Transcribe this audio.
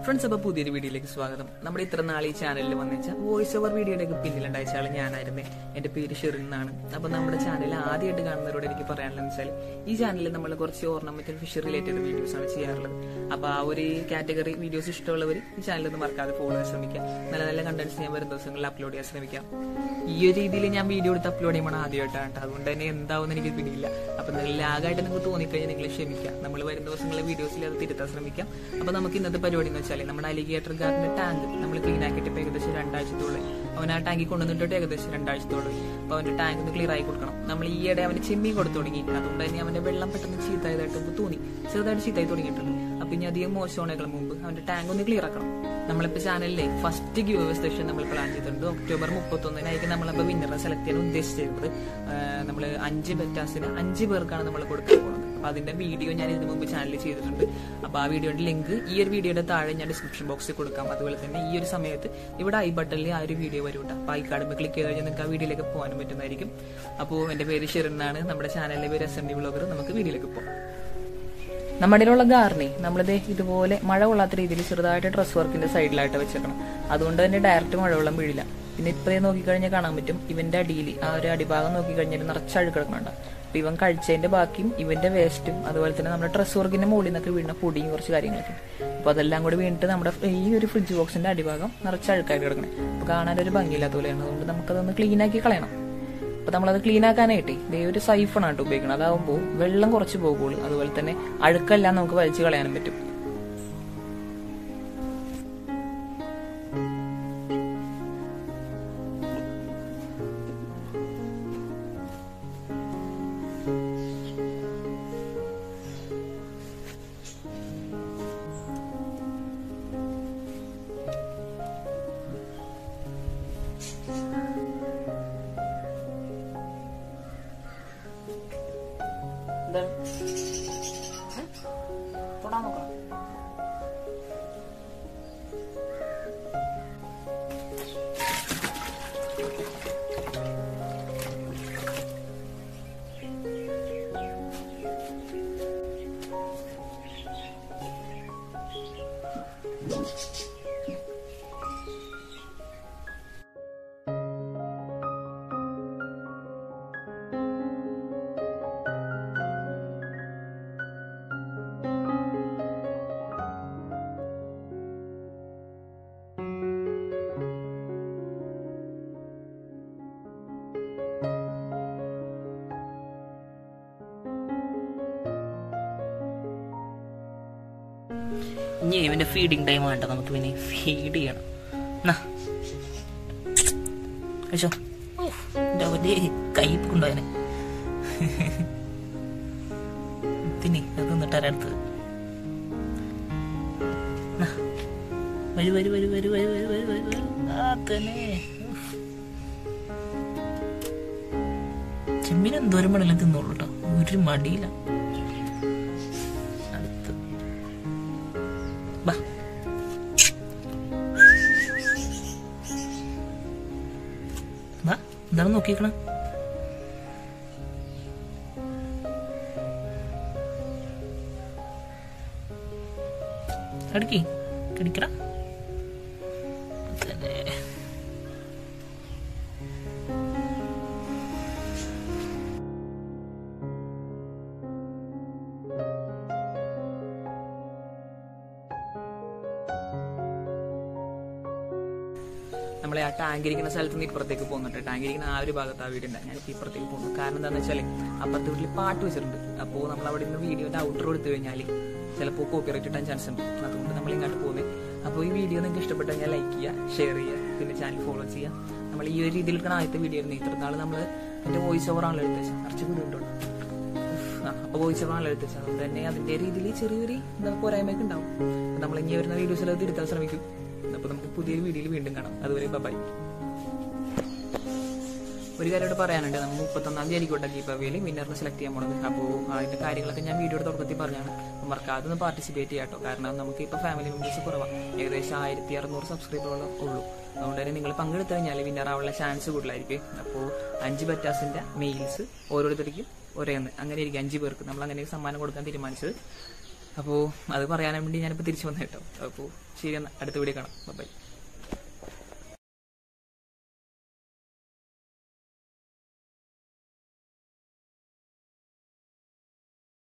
friends അപ്പോൾ പുതിയൊരു വീഡിയോയിലേക്ക് സ്വാഗതം നമ്മുടെ ഇത്ര നാൾ ഈ ചാനലിൽ വന്നിച്ച വോയിസ് ഓവർ വീഡിയോയുടെയൊക്കെ പിന്നിലുണ്ടായ ആൾ ഞാനായിരുന്നേ എൻ്റെ പേര് ഷെറിൻ എന്നാണ് അപ്പോൾ നമ്മുടെ ചാനൽ ആദ്യമായിട്ട് കാണുന്നവരോട് എനിക്ക് പറയാനുള്ളത് വെച്ചാൽ ഈ ചാനലിൽ നമ്മൾ കുറച്ച് ഓർണമെന്റൽ ഫിഷ് റിലേറ്റഡ് വീഡിയോസ് ആണ് ചെയ്യാറുള്ളത് അപ്പോൾ ആ ഒരു കാറ്റഗറി വീഡിയോസ് ഇഷ്ടമുള്ളവർ ഈ ചാനൽ ഒന്ന് മറക്കാതെ ഫോളോ ചെയ്യാൻ ശ്രമിക്കുക നല്ല നല്ല കണ്ടന്റ്സ് ഞാൻ വരും ദിവസങ്ങളിൽ അപ്ലോഡ് ചെയ്യാൻ ശ്രമിക്കാം ഈ ഒരു രീതിയിൽ ഞാൻ വീഡിയോ എടുത്ത് അപ്ലോഡ് ചെയ്യുമ്പോൾ ആദ്യമായിട്ടാണ് കേട്ടോ അതുകൊണ്ട് തന്നെ എന്താവും എനിക്ക് പിടിയില്ല അപ്പം നിങ്ങൾ ലാഗായിട്ട് നിങ്ങൾക്ക് തോന്നിക്കഴിഞ്ഞാൽ നിങ്ങൾ ക്ഷമിക്കാം നമ്മൾ വരും ദിവസങ്ങളിലെ വീഡിയോസിൽ അത് തിരുത്താൻ ശ്രമിക്കാം അപ്പോൾ നമുക്ക് ഇന്നത്തെ പരിപാടി എന്ന് വെച്ചാൽ നമ്മുടെ അലിഗേറ്റർ ഗാർഡിന്റെ ടാങ്ക് നമ്മൾ ക്ലീൻ ആക്കിയിട്ട് ഇപ്പോൾ ഏകദേശം രണ്ടാഴ്ചത്തോളം അവൻ ആ ടാങ്കിൽ കൊണ്ടുവന്നിട്ട് ഏകദേശം രണ്ടാഴ്ചത്തോളം അപ്പോൾ അവന്റെ ടാങ്ക് ഒന്ന് ക്ലിയർ ആയി കൊടുക്കണം നമ്മൾ ഈയിടെ അവന് ചെമ്മീൻ കൊടുത്തു തുടങ്ങി അതുകൊണ്ട് തന്നെ അവന്റെ വെള്ളം പെട്ടെന്ന് ചീത്തായതായിട്ട് നമുക്ക് തോന്നി ചെറുതായിട്ട് ചീത്തായി തുടങ്ങിയിട്ടുണ്ട് അപ്പൊ ഇനി അധികം മോശമാണേക്കാൾ മുമ്പ് അവന്റെ ടാങ്ക് ഒന്ന് ക്ലിയർ ആക്കണം നമ്മളിപ്പോ ചാനലിലെ ഫസ്റ്റ് ഗിവ് സെഷൻ നമ്മൾ പ്ലാൻ ചെയ്തിട്ടുണ്ട് ഒക്ടോബർ മുപ്പത്തൊന്നിനായിരിക്കും നമ്മളിപ്പോ വിന്നറെ സെലക്ട് ചെയ്യാൻ ഉദ്ദേശിച്ചിരുന്നത് നമ്മൾ അഞ്ച് ബെറ്റാസിന് അഞ്ച് പേർക്കാണ് നമ്മൾ കൊടുക്കാൻ പോകുന്നത് അപ്പൊ അതിന്റെ വീഡിയോ ഞാൻ ഇതിനു മുമ്പ് ചാനലിൽ ചെയ്തിട്ടുണ്ട് അപ്പൊ ആ വീഡിയോയുടെ ലിങ്ക് ഈ ഒരു വീഡിയോയുടെ താഴെ ഞാൻ ഡിസ്ക്രിപ്ഷൻ ബോക്സിൽ കൊടുക്കാം അതുപോലെ തന്നെ ഈ ഒരു സമയത്ത് ഇവിടെ ഐ ബട്ടണിൽ ആ ഒരു വീഡിയോ വരും കേട്ടോ അപ്പൊ ഐ കാർഡ് ക്ലിക്ക് ചെയ്ത് കഴിഞ്ഞാൽ നിങ്ങൾക്ക് ആ വീഡിയോയിലേക്ക് പോകാനും പറ്റുന്നതായിരിക്കും അപ്പോൾ എന്റെ പേര് ഷെറിൻ എന്നാണ് നമ്മുടെ ചാനലിലെ പേര് എസ് എം ഡി ബ്ലോഗർ നമുക്ക് വീഡിയോയിലേക്ക് പോകാം നമ്മുടെ ഇടയിലുള്ള ഗാർണി നമ്മളിത് ഇതുപോലെ മഴ കൊള്ളാത്ത രീതിയിൽ ചെറുതായിട്ട് ഡ്രസ് വർക്കിന്റെ സൈഡിലായിട്ട് വെച്ചേക്കണം അതുകൊണ്ട് തന്നെ ഡയറക്റ്റ് മഴവെള്ളം വീഴില്ല പിന്നെ ഇപ്പഴേ നോക്കിക്കഴിഞ്ഞാൽ കാണാൻ പറ്റും ഇവന്റെ അടിയിൽ ആ ഒരു അടിഭാഗം നോക്കിക്കഴിഞ്ഞാൽ നിറച്ച് അഴുക്കിടക്കുന്നുണ്ട് അപ്പൊ ഇവൻ കഴിച്ചതിന്റെ ബാക്കിയും ഇവന്റെ വേസ്റ്റും അതുപോലെ തന്നെ നമ്മുടെ ഡ്രസ് വർക്കിന്റെ മുകളിൽ നിന്നൊക്കെ വീണ പൊടിയും കുറച്ച് കാര്യങ്ങളൊക്കെ അപ്പൊ അതെല്ലാം കൂടി വീണിട്ട് നമ്മുടെ ഈ ഒരു ഫ്രിഡ്ജ് ബോക്സിന്റെ അടിഭാഗം നിറച്ച് അഴുക്കായിട്ട് കിടക്കണേ അപ്പൊ കാണാൻ ഒരു ഭംഗിയില്ലാത്ത പോലെയാണ് അതുകൊണ്ട് നമുക്കതൊന്ന് ക്ലീൻ ആക്കി കളയണം അപ്പൊ നമ്മളത് ക്ലീൻ ആക്കാനായിട്ടേ ഇതേ ഒരു സൈഫണാണ് കേട്ടോ ഉപയോഗിക്കുന്നത് അതാവുമ്പോൾ വെള്ളം കുറച്ച് പോകുള്ളൂ അതുപോലെ തന്നെ അഴുക്കെല്ലാം നമുക്ക് വലിച്ചു കളയാനും പറ്റും തൊടാൻ നോക്കണം ഇനി ഇവന്റെ ഫീഡിങ് ടൈം വേണ്ട നമുക്ക് പിന്നെ ഫീഡ് ചെയ്യണം എന്നാ കഴിച്ചോ അവന്റെ കൈ കൊണ്ടുപോയനെ പിന്നെ അത് നിന്നിട്ട് അടുത്ത് വരൂ വരൂ വരൂ വരൂ വരൂ വരൂ വരൂ വരൂ വരൂ ആ തന്നെ ചെമ്മീൻ എന്തോരം വേണമെങ്കിലും തിന്നോളൂ കേട്ടോ ഒരു മടിയില്ല അടുത്ത് ബാ ബാ എന്താണ് നോക്കിക്കണ കടിക്ക് കടിക്കട തന്നെ നമ്മളെ ആ ടാങ്ക് ഇരിക്കുന്ന സ്ഥലത്ത് നിന്ന് ഇപ്പുറത്തേക്ക് പോകുന്നുണ്ട് ടാങ്ക് ഇരിക്കുന്ന ആ ഒരു ഭാഗത്ത് ആ വീടുണ്ട് ഞാൻ ഇപ്പുറത്തേക്ക് പോകുന്നു കാരണം എന്താണെന്ന് വെച്ചാൽ അപ്പുറത്തെ വീട്ടിൽ പാട്ട് വെച്ചിട്ടുണ്ട് അപ്പോൾ നമ്മൾ അവിടെ നിന്ന് വീഡിയോന്റെ ഔട്ടർ എടുത്തു കഴിഞ്ഞാൽ ചിലപ്പോൾ കോപ്പിറൈറ്റ് കിട്ടാൻ ചാൻസ് ഉണ്ട് അതുകൊണ്ട് നമ്മൾ ഇങ്ങോട്ട് പോകുന്നത് അപ്പോൾ ഈ വീഡിയോ നിങ്ങൾക്ക് ഇഷ്ടപ്പെട്ടു കഴിഞ്ഞാൽ ലൈക്ക് ചെയ്യുക ഷെയർ ചെയ്യുക പിന്നെ ചാനൽ ഫോളോ ചെയ്യുക നമ്മൾ ഈ ഒരു രീതിയിൽ എടുക്കുന്ന ആദ്യത്തെ വീഡിയോ ആയിരുന്നു ഇത്ര നാൾ നമ്മൾ എൻ്റെ വോയിസ് ഓവർ ആണല്ലോ എടുത്ത് വെച്ചാൽ കുറച്ച് ബുദ്ധിമുട്ടുണ്ട് അപ്പോൾ വോയിസ് ഓവർ ആണല്ലോ എടുത്ത് വെച്ചാൽ അതുകൊണ്ട് തന്നെ അതിൻ്റെ രീതിയിൽ ചെറിയൊരു എന്താ പോരായ്മയൊക്കെ ഉണ്ടാവും നമ്മൾ ഇനി വരുന്ന വീഡിയോസിൽ അത് തിരുത്താൻ ശ്രമിക്കും അപ്പോൾ നമുക്ക് പുതിയൊരു വീഡിയോയിൽ വീണ്ടും കാണാം അതുവരെ ബൈ ഒരു കാര്യം ഇവിടെ പറയാനുണ്ട് നമ്മൾ മുപ്പത്തൊന്നാം തീയതി ആയിരിക്കട്ടെ ദീപാവലിയിൽ വിന്നറിനെ സെലക്ട് ചെയ്യാൻ പോണത് അപ്പോൾ അതിന്റെ കാര്യങ്ങളൊക്കെ ഞാൻ വീഡിയോയുടെ തുടക്കത്തിൽ പറഞ്ഞാണ് അപ്പോൾ മറക്കാതെ ഒന്ന് പാർട്ടിസിപ്പേറ്റ് ചെയ്യാം കേട്ടോ കാരണം നമുക്ക് ഇപ്പോൾ ഫാമിലി മെമ്പേഴ്സ് കുറവാണ് ഏകദേശം ആയിരത്തി അറുന്നൂറ് സബ്സ്ക്രൈബറുകളും ഉള്ളൂ അതുകൊണ്ട് തന്നെ നിങ്ങൾ പങ്കെടുത്തു കഴിഞ്ഞാൽ വിന്നർ ആവാനുള്ള ചാൻസ് കൂടുതലായിരിക്കും അപ്പോൾ അഞ്ച് ബറ്റാസിന്റെ മെയിൽസ് ഓരോരുത്തർക്കും ഒരേന്ന് അങ്ങനെ ഇരിക്കും അഞ്ച് പേർക്ക് നമ്മൾ അങ്ങനെ ഒരു സമ്മാനം കൊടുക്കാൻ തീരുമാനിച്ചത് അപ്പോൾ അത് പറയാൻ വേണ്ടി ഞാനിപ്പോൾ തിരിച്ചു വന്നു കേട്ടോ അപ്പോൾ ശരി എന്നാൽ അടുത്ത വീഡിയോ കാണാം ബൈ